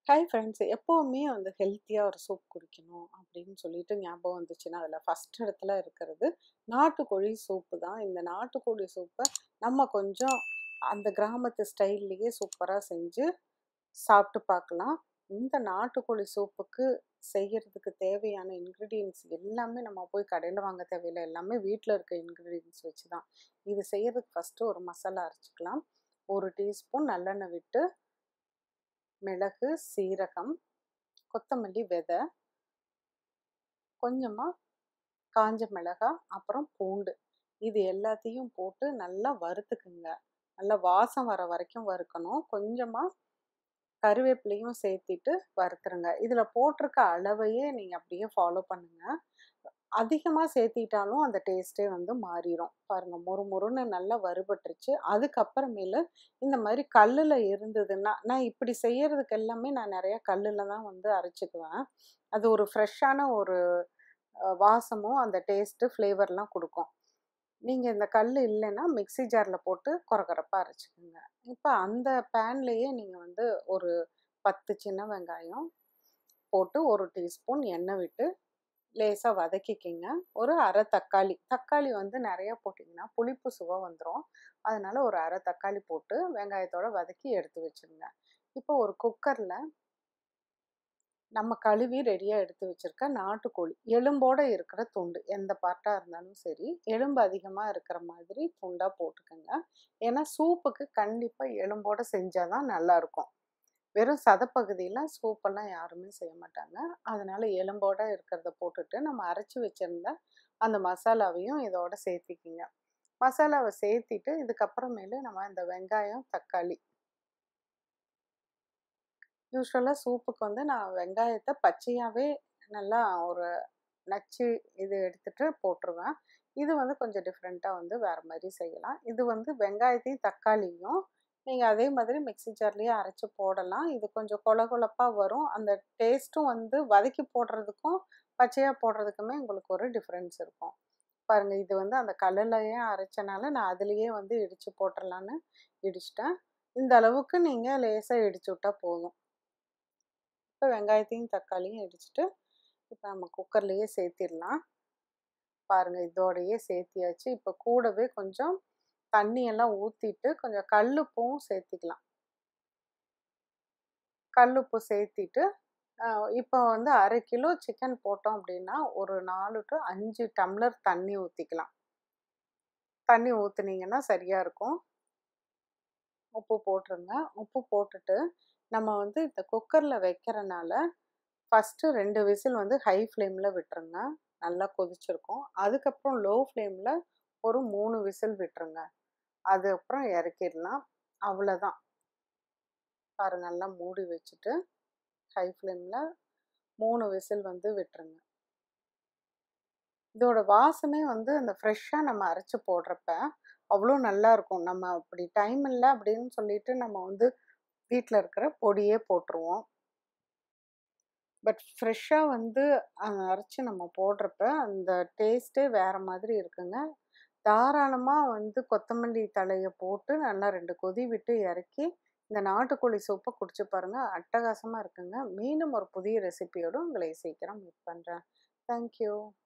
hi friends எப்போவுமே வந்து ஹெல்த்தியாக ஒரு சூப் குடிக்கணும் அப்படின்னு சொல்லிட்டு ஞாபகம் வந்துச்சுன்னா அதில் ஃபஸ்ட் இடத்துல இருக்கிறது நாட்டுக்கோழி சூப்பு தான் இந்த நாட்டுக்கோழி சூப்பை நம்ம கொஞ்சம் அந்த கிராமத்து ஸ்டைல்லையே சூப்பராக செஞ்சு சாப்பிட்டு பார்க்கலாம் இந்த நாட்டுக்கோழி சூப்புக்கு செய்கிறதுக்கு தேவையான இன்க்ரீடியன்ஸ் எல்லாமே நம்ம போய் கடையில் வாங்க தேவையில்லை எல்லாமே வீட்டில் இருக்க இன்க்ரீடியன்ஸ் வச்சு தான் இது செய்யறதுக்கு ஃபஸ்ட்டு ஒரு மசாலா அரைச்சிக்கலாம் ஒரு டீஸ்பூன் நல்லெண்ணெய் விட்டு மிளகு சீரகம் கொத்தமல்லி விதை கொஞ்சமாக காஞ்ச மிளகாய் அப்புறம் பூண்டு இது எல்லாத்தையும் போட்டு நல்லா வறுத்துக்குங்க நல்லா வாசம் வர வரைக்கும் வறுக்கணும் கொஞ்சமாக கருவேப்பிலையும் சேர்த்திட்டு வறுத்துருங்க இதில் போட்டிருக்க அளவையே நீங்கள் அப்படியே ஃபாலோ பண்ணுங்கள் அதிகமாக சேர்த்திட்டாலும் அந்த டேஸ்ட்டே வந்து மாறிடும் பாருங்கள் மொறு மொறுன்னு நல்லா வறுபட்டுருச்சு அதுக்கப்புறமேலு இந்த மாதிரி கல்லில் இருந்ததுன்னா நான் இப்படி செய்யறதுக்கு எல்லாமே நான் நிறைய கல்லில் தான் வந்து அரைச்சிக்குவேன் அது ஒரு ஃப்ரெஷ்ஷான ஒரு வாசமும் அந்த டேஸ்ட்டு ஃப்ளேவர்லாம் கொடுக்கும் நீங்கள் இந்த கல் இல்லைன்னா மிக்சி ஜாரில் போட்டு குறக்குறப்பாக அரைச்சிக்கோங்க இப்போ அந்த பேன்லேயே நீங்கள் வந்து ஒரு பத்து சின்ன வெங்காயம் போட்டு ஒரு டீஸ்பூன் எண்ணெய் விட்டு லேசாக வதக்கிக்கிங்க ஒரு அரை தக்காளி தக்காளி வந்து நிறையா போட்டிங்கன்னா புளிப்பு சுவை வந்துடும் அதனால் ஒரு அரை தக்காளி போட்டு வெங்காயத்தோட வதக்கி எடுத்து வச்சுருங்க இப்போ ஒரு குக்கரில் நம்ம கழுவி ரெடியாக எடுத்து வச்சுருக்க நாட்டுக்கோழி எலும்போடு இருக்கிற துண்டு எந்த பார்ட்டாக இருந்தாலும் சரி எலும்பு அதிகமாக இருக்கிற மாதிரி துண்டாக போட்டுக்கோங்க ஏன்னா சூப்புக்கு கண்டிப்பாக எலும்போடு செஞ்சால் தான் நல்லாயிருக்கும் வெறும் சதப்பகுதியில் சூப்பெல்லாம் யாருமே செய்ய மாட்டாங்க அதனால் எலும்போடு இருக்கிறத போட்டுட்டு நம்ம அரைச்சி வச்சுருந்த அந்த மசாலாவையும் இதோட சேர்த்திக்கிங்க மசாலாவை சேர்த்திட்டு இதுக்கப்புறமேலு நம்ம இந்த வெங்காயம் தக்காளி யூஸ்வலாக சூப்புக்கு வந்து நான் வெங்காயத்தை பச்சையாகவே நல்லா ஒரு நச்சு இது எடுத்துகிட்டு போட்டுருவேன் இது வந்து கொஞ்சம் டிஃப்ரெண்ட்டாக வந்து வேறு மாதிரி செய்யலாம் இது வந்து வெங்காயத்தையும் தக்காளியும் நீங்கள் அதே மாதிரி மிக்சி ஜார்லேயே அரைச்சி போடலாம் இது கொஞ்சம் கொல கொலப்பாக வரும் அந்த டேஸ்ட்டும் வந்து வதக்கி போடுறதுக்கும் பச்சையாக போடுறதுக்குமே உங்களுக்கு ஒரு டிஃப்ரென்ஸ் இருக்கும் பாருங்கள் இது வந்து அந்த கல்லுலையே அரைச்சனால நான் அதுலேயே வந்து இடித்து போட்டுடலான்னு இடிச்சிட்டேன் இந்த அளவுக்கு நீங்கள் லேசாக இடிச்சு விட்டால் போதும் இப்போ வெங்காயத்தையும் தக்காளியும் இடிச்சிட்டு இப்போ நம்ம குக்கர்லேயே சேர்த்திடலாம் பாருங்கள் இதோடையே சேர்த்தியாச்சு இப்போ கூடவே கொஞ்சம் தண்ணியெல்லாம் ஊற்றிட்டு கொஞ்சம் கல்லுப்பும் சேர்த்திக்கலாம் கல்லுப்பு சேர்த்திட்டு இப்போ வந்து அரை கிலோ சிக்கன் போட்டோம் அப்படின்னா ஒரு நாலு டு அஞ்சு டம்ளர் தண்ணி ஊற்றிக்கலாம் தண்ணி ஊற்றுனீங்கன்னா சரியாக இருக்கும் உப்பு போட்டுருங்க உப்பு போட்டுட்டு நம்ம வந்து இந்த குக்கரில் வைக்கிறனால ஃபஸ்ட்டு ரெண்டு விசில் வந்து ஹை ஃப்ளேமில் விட்டுருங்க நல்லா கொதிச்சிருக்கும் அதுக்கப்புறம் லோ ஃப்ளேமில் ஒரு மூணு விசில் விட்டுருங்க அதுக்கப்புறம் இறக்கிடலாம் அவ்வளோதான் பாரு நல்லா மூடி வச்சுட்டு ஹை ஃப்ளேமில் மூணு விசில் வந்து விட்டுருங்க இதோட வாசமே வந்து அந்த ஃப்ரெஷ்ஷாக நம்ம அரைச்சி போடுறப்ப அவ்வளோ நல்லா இருக்கும் நம்ம அப்படி டைம் இல்லை அப்படின்னு சொல்லிட்டு நம்ம வந்து வீட்டில் இருக்கிற பொடியே போட்டுருவோம் பட் ஃப்ரெஷ்ஷாக வந்து அரைச்சி நம்ம போடுறப்ப அந்த டேஸ்ட்டே வேறு மாதிரி இருக்குங்க தாராளமாக வந்து கொத்தமல்லி தலையை போட்டு நல்லா ரெண்டு கொதி விட்டு இறக்கி இந்த நாட்டுக்கோழி சூப்பை குடிச்சு பாருங்கள் அட்டகாசமாக இருக்குங்க மீண்டும் ஒரு புதிய ரெசிபியோடு உங்களை சீக்கிரம் மீட் பண்ணுறேன் தேங்க்யூ